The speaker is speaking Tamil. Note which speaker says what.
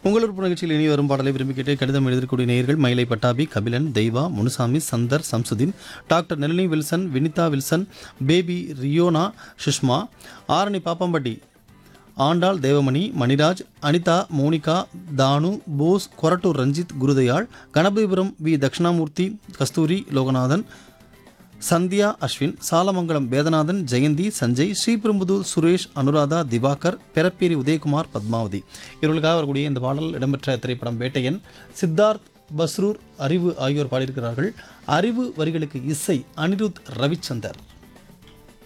Speaker 1: உங்களூர் நிகழ்ச்சியில் இனி வரும் பாடலை விரும்பி கேட்டு கடிதம் எழுதக்கூடிய நேயர்கள் Mylai Pattabi Kabilan Deiva Munusamy Chandar Samsudeen doctor Nalini Wilson Vinitha Wilson baby Riyona Sushma Arani Pappampatti Andal Devamani Maniraj Anitha Monica Thanu Bose Korattur Ranjith Gurudayal Ganapathipuram V Dakshinamurthy Kasthuri Loganathan Sandhya Ashwin Salamangalam Vedanathan Jayanthi Sanjay Sriperumbudur Suresh Anuradha Diwakar Perapperi Udayakumar Padmavathi இவர்களுக்காக வரக்கூடிய இந்த பாடல் இடம்பெற்ற திரைப்படம் வேட்டையன் சித்தார்த் பஸ்ரூர் அறிவு ஆகியோர் பாடியிருக்கிறார்கள் அறிவு வரிகளுக்கு இசை அனிருத் ரவிச்சந்தர்